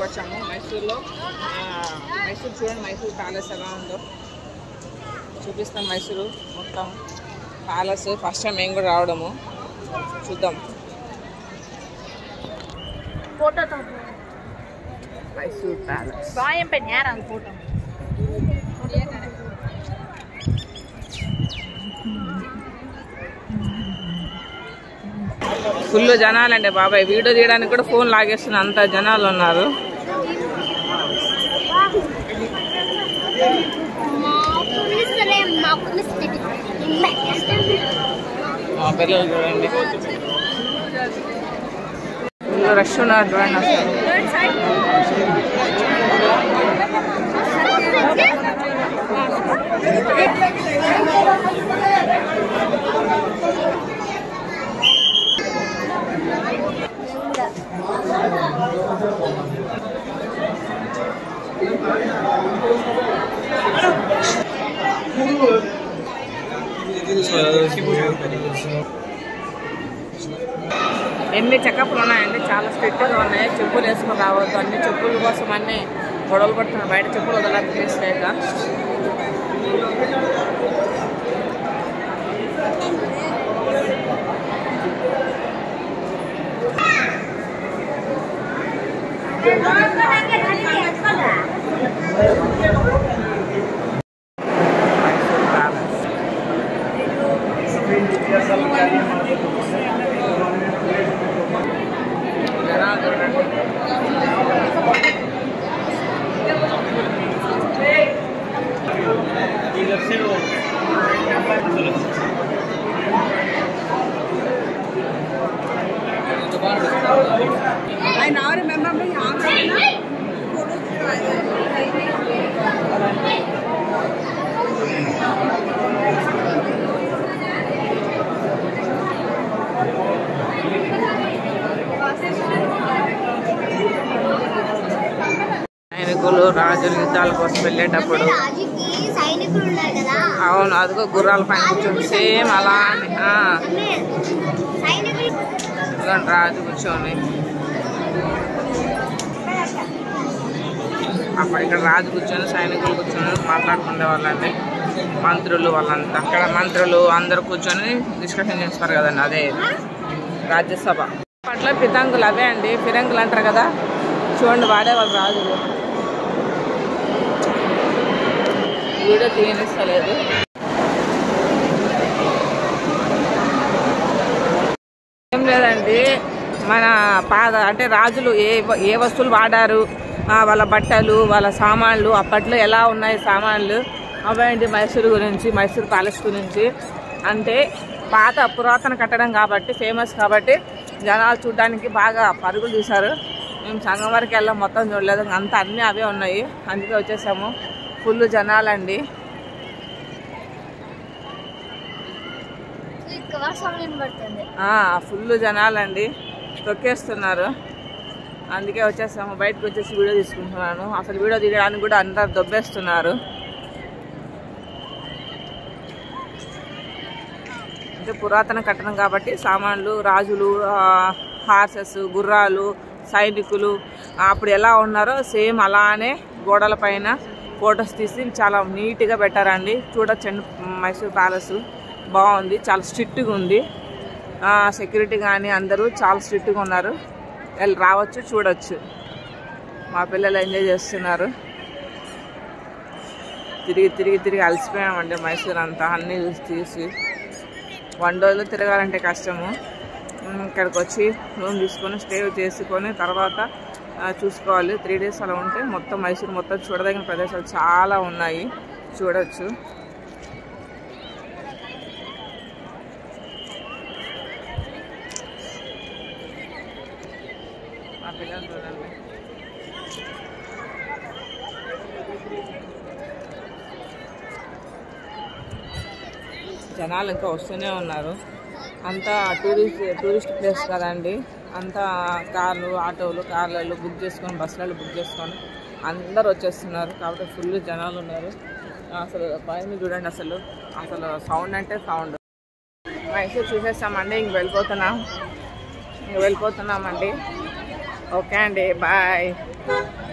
వచ్చాము మైసూర్లో ఆ, మైసూర్ చూడండి మైసూర్ ప్యాలెస్ ఎలా ఉందో చూపిస్తాం మైసూరు మొత్తం ప్యాలెస్ ఫస్ట్ టైం మేము కూడా రావడము చూద్దాం ఫోటో మైసూర్ ప్యాలెస్ బాయం పెట్టి యారా ఫోటో ఫుల్ జనాలండి బాబాయ్ వీడియో తీయడానికి కూడా ఫోన్ లాగేస్తున్న అంత జనాలు ఉన్నారు మా పిల్లలు చూడండి ఫుల్ రష్ ఉన్నారు చూడండి అసలు ఎన్ని చెకప్లు ఉన్నాయండి చాలా స్ట్రిక్ట్గా ఉన్నాయి చెప్పులు వేసుకొని రావద్దు అన్ని చెప్పుల కోసం అన్ని గొడవలు పడుతున్నారు బయట చెప్పులు వదలడానికి ప్లేస్ లేక మైసూర్ ప్యాలెస్ జనాలు చూడండి I now remember me यहाँ సైనికులు రాజుల యుద్ధాల కోసం వెళ్ళేటప్పుడు రాజుకి సైనికులు ఉన్నారు కదా అవును అదిగో గుర్రాల పైన కూర్చొని సేమ్ అలానే ఆ, అమ్మే, సైనికులు ఇదిగోండి రాజు కూర్చొని అప్పుడు ఇక్కడ రాజు కూర్చొని సైనికులు కూర్చొని మాట్లాడుకునే వాళ్ళంటే మంత్రులు వాళ్ళంతా అక్కడ మంత్రులు అందరు కూర్చొని డిస్కషన్ చేస్తారు కదండి అదే రాజ్యసభ అప్పట్లో పితంగులు అవే అండి ఫిరంగులు అంటారు కదా చూడండి వాడేవాళ్ళు రాజులు వీడియో తీయనిస్తలేదు ఏం లేదండి మన పాద అంటే రాజులు ఏ వ- ఏ వస్తువులు వాడారు ఆ, వాళ్ళ బట్టలు వాళ్ళ సామాన్లు అప్పట్లో ఎలా ఉన్నాయి సామాన్లు అవేంటి మైసూరు గురించి మైసూర్ ప్యాలెస్ గురించి అంటే పాత పురాతన కట్టడం కాబట్టి ఫేమస్ కాబట్టి జనాలు చూడడానికి బాగా పరుగులు తీశారు మేము సంగం వరకు వెళ్ళాం మొత్తం చూడలేదు అంతా అన్నీ అవే ఉన్నాయి అందుకే వచ్చేసాము ఫుల్ జనాలండి ఎక్కువ సమయం పడుతుంది ఆ, ఫుల్ జనాలండి తొక్కేస్తున్నారు అందుకే వచ్చేసాము బయటకు వచ్చేసి వీడియో తీసుకుంటున్నాను అసలు వీడియో తీయడానికి కూడా అందరు దొబ్బేస్తున్నారు అంటే పురాతన కట్టడం కాబట్టి సామాన్లు రాజులు హార్సెస్ గుర్రాలు సైనికులు ఆ, అప్పుడు ఎలా ఉన్నారో సేమ్ అలానే గోడల పైన ఫొటోస్ తీసి చాలా నీట్గా పెట్టారండి చూడొచ్చండి మైసూర్ ప్యాలెస్ బాగుంది చాలా స్ట్రిక్ట్గా ఉంది సెక్యూరిటీ కానీ అందరూ చాలా స్ట్రిక్ట్గా ఉన్నారు వెళ్ళి రావచ్చు చూడొచ్చు మా పిల్లలు ఎంజాయ్ చేస్తున్నారు తిరిగి తిరిగి తిరిగి అలసిపోయామండి మైసూర్ అంతా అన్నీ చూసి తీసి వన్ రోజులు తిరగాలంటే కష్టము ఉమ్, ఇక్కడికి వచ్చి రూమ్ తీసుకొని స్టే చేసుకొని తర్వాత ఆ, చూసుకోవాలి త్రీ డేస్ అలా ఉంటే మొత్తం మైసూర్ మొత్తం చూడదగిన ప్రదేశాలు చాలా ఉన్నాయి చూడొచ్చు మా పిల్లలు చూడండి జనాలు ఇంకా వస్తూనే ఉన్నారు అంతా టూరిస్ట్ టూరిస్ట్ ప్లేస్ కదండి అంతా కార్లు ఆటోలు కార్లలో బుక్ చేసుకొని బస్సులలో బుక్ చేసుకొని అందరు వచ్చేస్తున్నారు కాబట్టి ఫుల్ జనాలు ఉన్నారు అసలు పైన చూడండి అసలు అసలు సౌండ్ అంటే సౌండ్ మైసూర్ చూసేస్తామండి ఇంక వెళ్ళిపోతున్నాం ఇంక వెళ్ళిపోతున్నామండి ఓకే అండి బాయ్